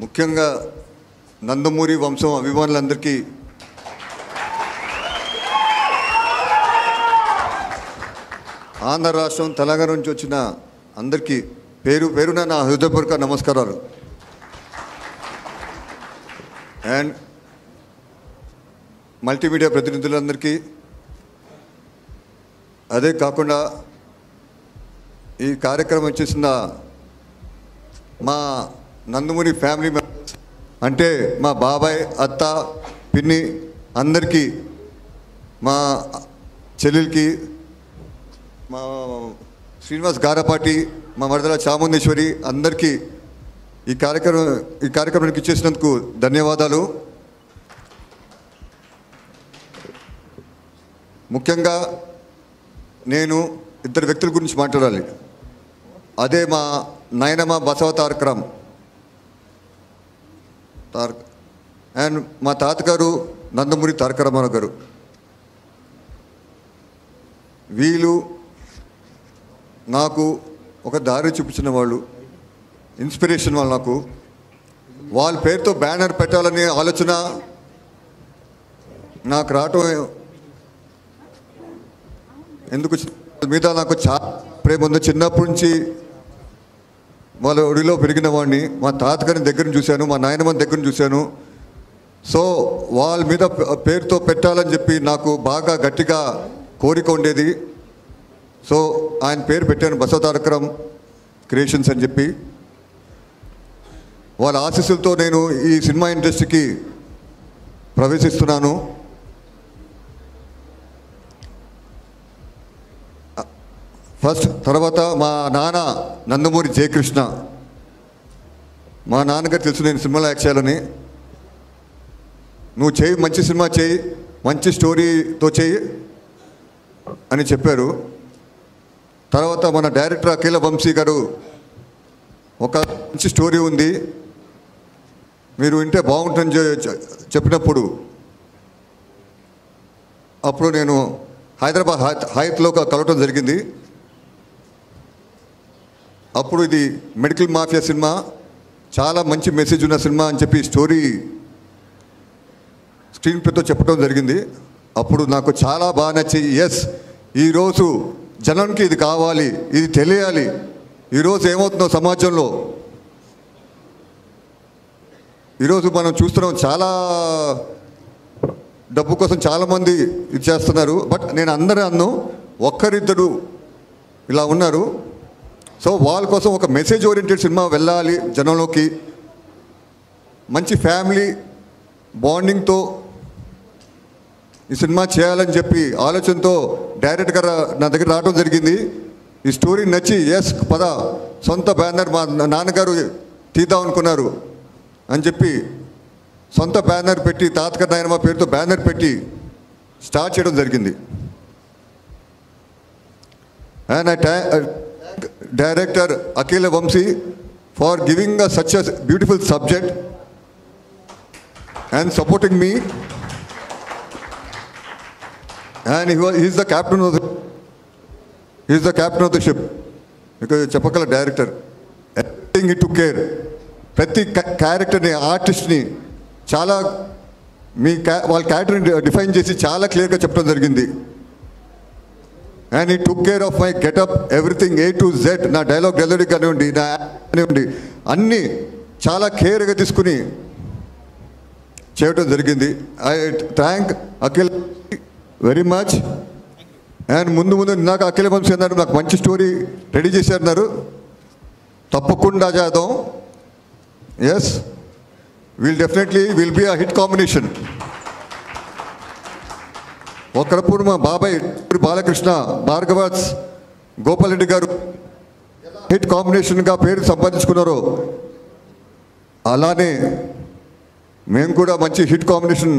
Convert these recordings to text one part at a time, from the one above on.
ముఖ్యంగా నందమూరి వంశం అభిమానులందరికీ ఆంధ్ర రాష్ట్రం తెలంగాణ నుంచి వచ్చిన అందరికీ పేరు పేరున నా హృదయపూర్వక నమస్కారాలు అండ్ మల్టీమీడియా ప్రతినిధులందరికీ అదే కాకుండా ఈ కార్యక్రమం చేసిన మా నందమూరి ఫ్యామిలీ మెంబర్స్ అంటే మా బాబాయ్ అత్త పిన్ని అందరికీ మా చెల్లెలకి మా శ్రీనివాస్ గారపాటి మా మరదల చాముండేశ్వరి అందరికీ ఈ కార్యక్రమం ఈ కార్యక్రమానికి ఇచ్చేసినందుకు ధన్యవాదాలు ముఖ్యంగా నేను ఇద్దరు వ్యక్తుల గురించి మాట్లాడాలి అదే మా నాయనమ్మ బసవ తారకరామ్ తారక అండ్ మా తాతగారు నందమూరి తారక రామారావు గారు వీళ్ళు నాకు ఒక దారి చూపించిన వాళ్ళు ఇన్స్పిరేషన్ వాళ్ళు నాకు వాళ్ళ పేరుతో బ్యానర్ పెట్టాలనే ఆలోచన నాకు రావటం ఎందుకు వాళ్ళ మీద నాకు చాలా ప్రేమ ఉంది చిన్నప్పటి నుంచి వాళ్ళ ఒడిలో పెరిగిన వాడిని మా తాతగారిని దగ్గర చూశాను మా నాయనమ్మ దగ్గర చూశాను సో వాళ్ళ మీద ప- పేరుతో పెట్టాలని చెప్పి నాకు బాగా గట్టిగా కోరిక ఉండేది సో ఆయన పేరు పెట్టాను బసవతారకరం క్రియేషన్స్ అని చెప్పి వాళ్ళ ఆశీస్సులతో నేను ఈ సినిమా ఇండస్ట్రీకి ప్రవేశిస్తున్నాను ఫస్ట్ తర్వాత మా నాన్న నందమూరి జయకృష్ణ మా నాన్నగారు తెలుసు నేను సినిమాలో యాక్ట్ చేయాలని నువ్వు చేయి మంచి సినిమా చేయి మంచి స్టోరీతో చేయి అని చెప్పారు తర్వాత మన డైరెక్టర్ అఖిల వంశీ గారు ఒక మంచి స్టోరీ ఉంది మీరు వింటే బాగుంటుందని చె- చె- చెప్పినప్పుడు అప్పుడు నేను హైదరాబాద్ హై- హైత్లో కలవటం జరిగింది అప్పుడు ఇది మెడికల్ మాఫియా సినిమా చాలా మంచి మెసేజ్ ఉన్న సినిమా అని చెప్పి స్టోరీ స్క్రీన్ ప్లేతో చెప్పడం జరిగింది అప్పుడు నాకు చాలా బాగా నచ్చి ఎస్ ఈరోజు జనానికి ఇది కావాలి ఇది తెలియాలి ఈరోజు ఏమవుతుందో సమాజంలో ఈరోజు మనం చూస్తున్నాం చాలా డబ్బు కోసం చాలామంది ఇది చేస్తున్నారు బట్ నేను అందరూ అన్ను ఒక్కరిద్దరు ఇలా ఉన్నారు సో వాళ్ళ కోసం ఒక మెసేజ్ ఓరియంటెడ్ సినిమా వెళ్ళాలి జనంలోకి మంచి ఫ్యామిలీ బాండింగ్తో ఈ సినిమా చేయాలని చెప్పి ఆలోచనతో డైరెక్ట్ గారు నా దగ్గర రావడం జరిగింది ఈ స్టోరీ నచ్చి ఎస్ పద సొంత బ్యానర్ మా నాన్నగారు తీద్దాం అనుకున్నారు అని చెప్పి సొంత బ్యానర్ పెట్టి తాతగారు నాయనమ్మ పేరుతో బ్యానర్ పెట్టి స్టార్ట్ చేయడం జరిగింది and I thank director Akhila Vamsi for giving a such a beautiful subject and supporting me and he is the captain of the is the captain of the ship ఇక చెప్పగల director everything it to care ప్రతి క్యారెక్టర్ని ఆర్టిస్ట్ని చాలా మీ క్యా వాళ్ళ క్యారెక్టర్ని define చేసి చాలా క్లియర్గా చెప్పడం జరిగింది and he took care of my getup everything A to Z నా డైలాగ్ డెలివరీ కానివ్వండి నా యాక్ట్ కానివ్వండి అన్నీ చాలా కేర్గా తీసుకుని చేయడం జరిగింది I thank Akhil very much and ముందు ముందు నాకు అఖిల వంశీ అన్నారు నాకు మంచి స్టోరీ రెడీ చేశారన్నారు తప్పకుండా చేద్దాం yes will definitely will be a hit combination ఒకప్పుడు మా బాబాయ్ బాలకృష్ణ భార్గవాస్ గోపాల్ రెడ్డి గారు హిట్ కాంబినేషన్గా పేరు సంపాదించుకున్నారో అలానే మేము కూడా మంచి హిట్ కాంబినేషన్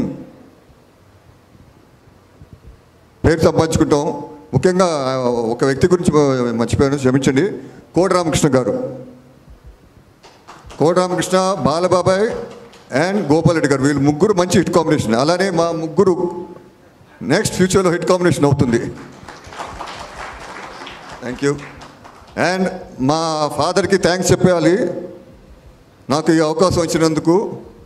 పేరు సంపాదించుకుంటాం ముఖ్యంగా ఆ, ఒక వ్యక్తి గురించి మర్చిపోయాను క్షమించండి కోడి రామకృష్ణ గారు కోడి రామకృష్ణ బాలబాబాయ్ అండ్ గోపాల్ రెడ్డి గారు వీళ్ళు ముగ్గురు మంచి హిట్ కాంబినేషన్ అలానే మా ముగ్గురు నెక్స్ట్ ఫ్యూచర్లో హిట్ కాంబినేషన్ అవుతుంది థ్యాంక్ యూ అండ్ మా ఫాదర్కి థ్యాంక్స్ చెప్పాలి నాకు ఈ అవకాశం ఇచ్చినందుకు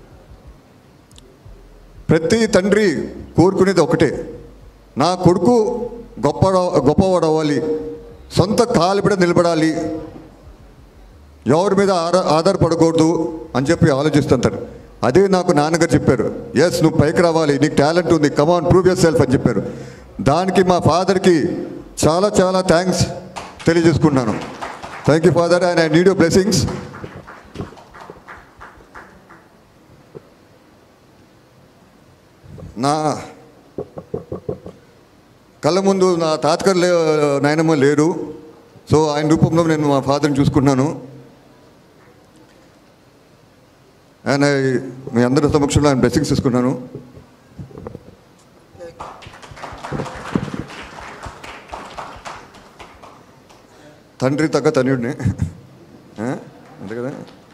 ప్రతి తండ్రి కోరుకునేది ఒకటే నా కొడుకు గొప్ప గొప్పవాడు అవ్వాలి సొంత కాలు మీద నిలబడాలి ఎవరి మీద ఆధార ఆధారపడకూడదు అని చెప్పి ఆలోచిస్తుంటారు అదే నాకు నాన్నగారు చెప్పారు ఎస్ నువ్వు పైకి రావాలి నీకు టాలెంట్ ఉంది కమాన్ ప్రూవ్ యర్ సెల్ఫ్ అని చెప్పారు దానికి మా ఫాదర్కి చాలా చాలా థ్యాంక్స్ తెలియజేసుకున్నాను thank you father and I need you blessings నా కళ్ళ ముందు నా తాతగారు లే నాయనమ్మ లేరు సో ఆయన రూపంలో నేను మా ఫాదర్ని చూసుకున్నాను ఆయన మీ అందరి సమక్షంలో ఆయన బ్లెస్సింగ్స్ తీసుకున్నాను తండ్రి తగ్గ తనయుడిని ఆ? అంతే కదా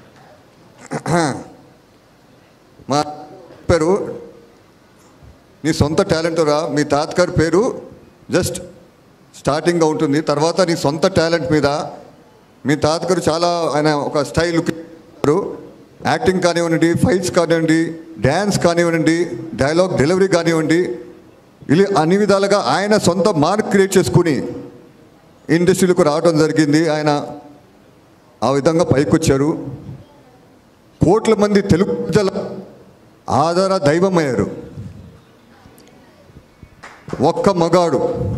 మా పేరు నీ సొంత టాలెంట్ రా మీ తాతగారి పేరు జస్ట్ స్టార్టింగ్గా ఉంటుంది తర్వాత నీ సొంత టాలెంట్ మీద మీ తాతగారు చాలా ఆయన ఒక స్టైల్ యాక్టింగ్ కానివ్వండి ఫైట్స్ కానివ్వండి డ్యాన్స్ కానివ్వండి డైలాగ్ డెలివరీ కానివ్వండి ఇలా అన్ని విధాలుగా ఆయన సొంత మార్క్ క్రియేట్ చేసుకుని ఇండస్ట్రీలకు రావడం జరిగింది ఆయన ఆ విధంగా పైకొచ్చారు కోట్ల మంది తెలుగు ప్రజల ఆధార దైవం అయ్యారు ఒక్క మగాడు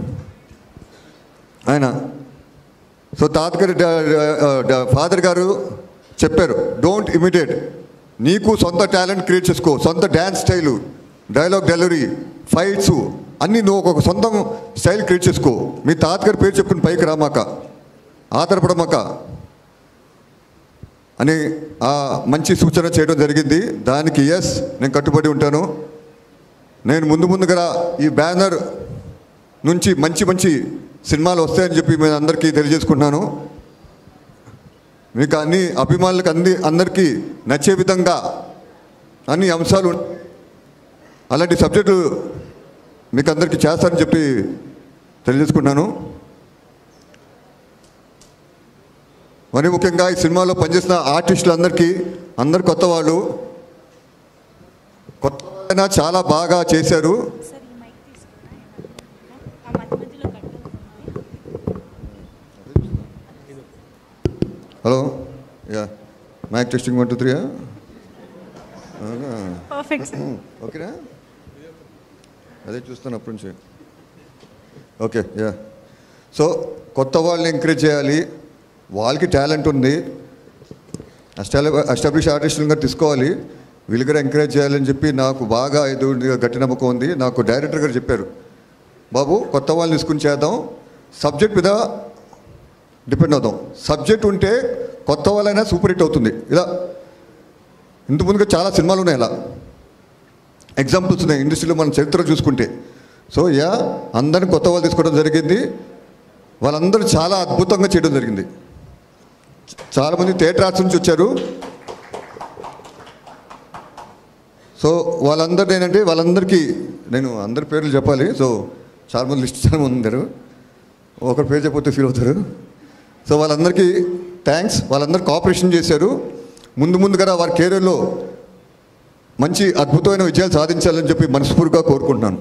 ఆయన సో తాతగారి ఫాదర్ గారు చెప్పారు డోంట్ ఇమిటేట్ నీకు సొంత టాలెంట్ క్రియేట్ చేసుకో సొంత dance style dialogue delivery fights అన్నీ నువ్వు ఒక సొంతం స్టైల్ క్రియేట్ చేసుకో మీ తాతగారి పేరు చెప్పుకుని పైకి రామాక ఆధారపడమాక అని ఆ మంచి సూచన చేయడం జరిగింది దానికి ఎస్ నేను కట్టుబడి ఉంటాను నేను ముందు ముందుగా ఈ బ్యానర్ నుంచి మంచి మంచి సినిమాలు వస్తాయని చెప్పి నేను అందరికీ తెలియజేసుకుంటున్నాను మీకు అన్ని అభిమానులకు అన్ని అందరికీ నచ్చే విధంగా అన్ని అంశాలు ఉన్- అలాంటి సబ్జెక్టులు మీకు అందరికీ చేస్తానని చెప్పి తెలియజేసుకున్నాను మరి ముఖ్యంగా ఈ సినిమాలో పనిచేసిన ఆర్టిస్టులందరికీ అందరు కొత్త వాళ్ళు కొత్త వాళ్ళైనా చాలా బాగా చేశారు సార్ ఈ మైక్ తీసుకున్నా ఆ మధ్య మధ్యలో cut hello ya mic testing one two three perfect sir ఓకేనా అదే చూస్తాను అప్పటి నుంచి ఓకే యా సో కొత్త వాళ్ళని ఎంకరేజ్ చేయాలి వాళ్ళకి టాలెంట్ ఉంది అస్టాలి అస్టాబ్లిష్ ఆర్టిస్టులుగా తీసుకోవాలి వీళ్ళు కూడా ఎంకరేజ్ చేయాలని చెప్పి నాకు బాగా ఇది ఉంది, గట్టి నమ్మకం ఉంది నాకు డైరెక్టర్ గారు చెప్పారు బాబు కొత్త వాళ్ళని తీసుకుని చేద్దాం సబ్జెక్ట్ మీద డిపెండ్ అవుదాం సబ్జెక్ట్ ఉంటే కొత్త వాళ్ళైనా సూపర్ హిట్ అవుతుంది ఇలా ఇంత ముందుగా చాలా సినిమాలు ఉన్నాయి ఇలా ఎగ్జాంపుల్స్ ఉన్నాయి ఇండస్ట్రీలో మన చరిత్ర చూసుకుంటే సో యా అందరిని కొత్త వాళ్ళు తీసుకోవడం జరిగింది వాళ్ళందరూ చాలా అద్భుతంగా చేయడం జరిగింది చాలామంది థియేటర్ ఆర్ట్స్ నుంచి వచ్చారు సో వాళ్ళందరూ ఏంటంటే వాళ్ళందరికీ నేను అందరి పేర్లు చెప్పాలి సో చాలామంది లిస్ట్ చాలా మంది ఉన్నారు ఒకరి పేరు చెప్పితే ఫీల్ అవుతారు సో వాళ్ళందరికీ థ్యాంక్స్ వాళ్ళందరూ కోఆపరేషన్ చేశారు ముందు ముందుగా వారి కెరీర్లో మంచి అద్భుతమైన విజయాలు సాధించాలని చెప్పి మనస్ఫూర్తిగా కోరుకుంటున్నాను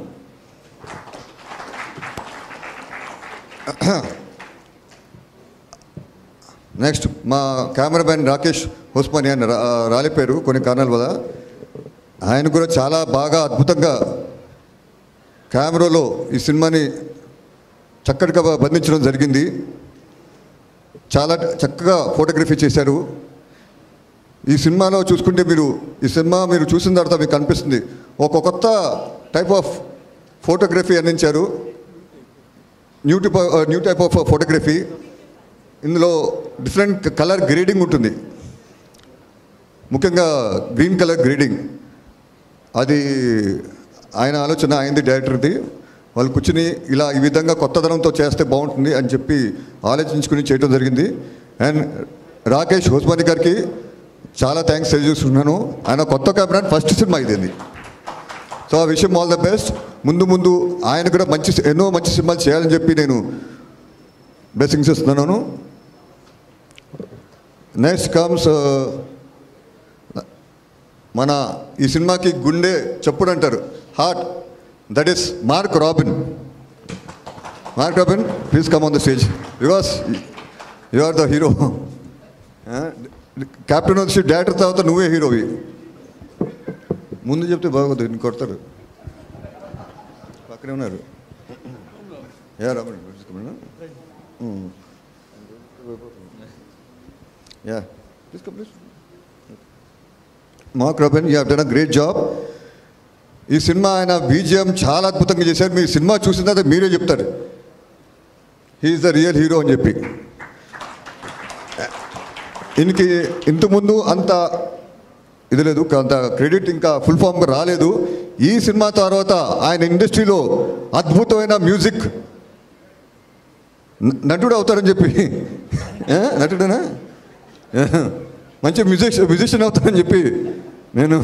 నెక్స్ట్ మా కెమెరామ్యాన్ రాకేష్ హోస్మాని ఆయన రా రాలిపోయారు కొన్ని కారణాల వల్ల ఆయన కూడా చాలా బాగా అద్భుతంగా కెమెరాలో ఈ సినిమాని చక్కటిగా బంధించడం జరిగింది చాలా చక్కగా ఫోటోగ్రఫీ చేశారు ఈ సినిమాలో చూసుకుంటే మీరు ఈ సినిమా మీరు చూసిన తర్వాత మీకు అనిపిస్తుంది ఒక కొత్త టైప్ ఆఫ్ ఫోటోగ్రఫీ అందించారు new type new type of photography ఇందులో డిఫరెంట్ కలర్ గ్రేడింగ్ ఉంటుంది ముఖ్యంగా గ్రీన్ కలర్ గ్రేడింగ్ అది ఆయన ఆలోచన అయింది డైరెక్టర్ది వాళ్ళు కూర్చుని ఇలా ఈ విధంగా కొత్తదనంతో చేస్తే బాగుంటుంది అని చెప్పి ఆలోచించుకుని చేయడం జరిగింది అండ్ రాకేష్ హోస్మాని గారికి చాలా థ్యాంక్స్ తెలియజేస్తున్నాను ఆయన కొత్త కెమెరా ఫస్ట్ సినిమా ఇదేంది సో ఆ విషయం ఆల్ ద బెస్ట్ ముందు ముందు ఆయన కూడా మంచి ఎన్నో మంచి సినిమాలు చేయాలని చెప్పి నేను బ్లెస్సింగ్స్ ఇస్తున్నాను నెక్స్ట్ కమ్స్ మన ఈ సినిమాకి గుండె చెప్పుడు అంటారు heart that is Mark Robin Mark Robin please come on the stage because you are the hero captain వచ్చి డైరెక్టర్ తర్వాత నువ్వే హీరోవి ముందు చెప్తే బాగోదు ఇన్ని కొడతారు పక్కనే ఉన్నారు ya Robin ya please come please Mark Robin you have done a great job ఈ సినిమా ఆయన బీజిఎం చాలా అద్భుతంగా చేశారు మీరు సినిమా చూసిన తర్వాత మీరే చెప్తారు హీఈస్ ద రియల్ హీరో అని చెప్పి ఈయనకి ఇంతకుముందు అంత ఇది లేదు అంత క్రెడిట్ ఇంకా ఫుల్ ఫామ్గా రాలేదు ఈ సినిమా తర్వాత ఆయన ఇండస్ట్రీలో అద్భుతమైన మ్యూజిక్ న- నటుడు అవుతారని చెప్పి ఏ? నటుడేనా ఏ? మంచి మ్యూజిక్ మ్యూజిషియన్ అవుతారని చెప్పి నేను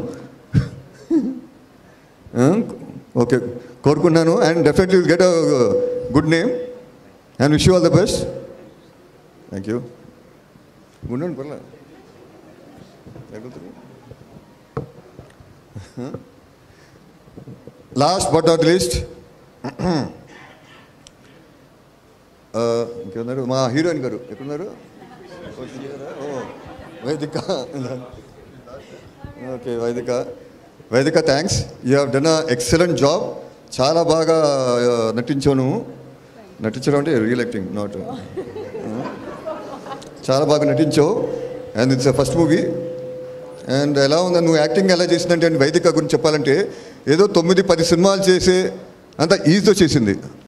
ఆ? ఓకే కోరుకున్నాను and definitely get a good name and wish you all the best thank you ఉండండి పర్లే లాస్ట్ బట్ నాట్ లీస్ట్ ఇంకెన్నారు మా హీరోయిన్ గారు ఎక్కడున్నారు ఓ, Vaidika okay Vaidika Vaidika thanks you have done a excellent job చాలా బాగా ఆ, నటించావు నువ్వు నటించడం అంటే రియల్ యాక్టింగ్ నాట్ చాలా బాగా నటించావు and it's first movie and ఎలా ఉందా నువ్వు యాక్టింగ్ ఎలా చేసిందంటే అండ్ వైదిక గురించి చెప్పాలంటే ఏదో తొమ్మిది పది సినిమాలు చేసే అంత ఈజీతో చేసింది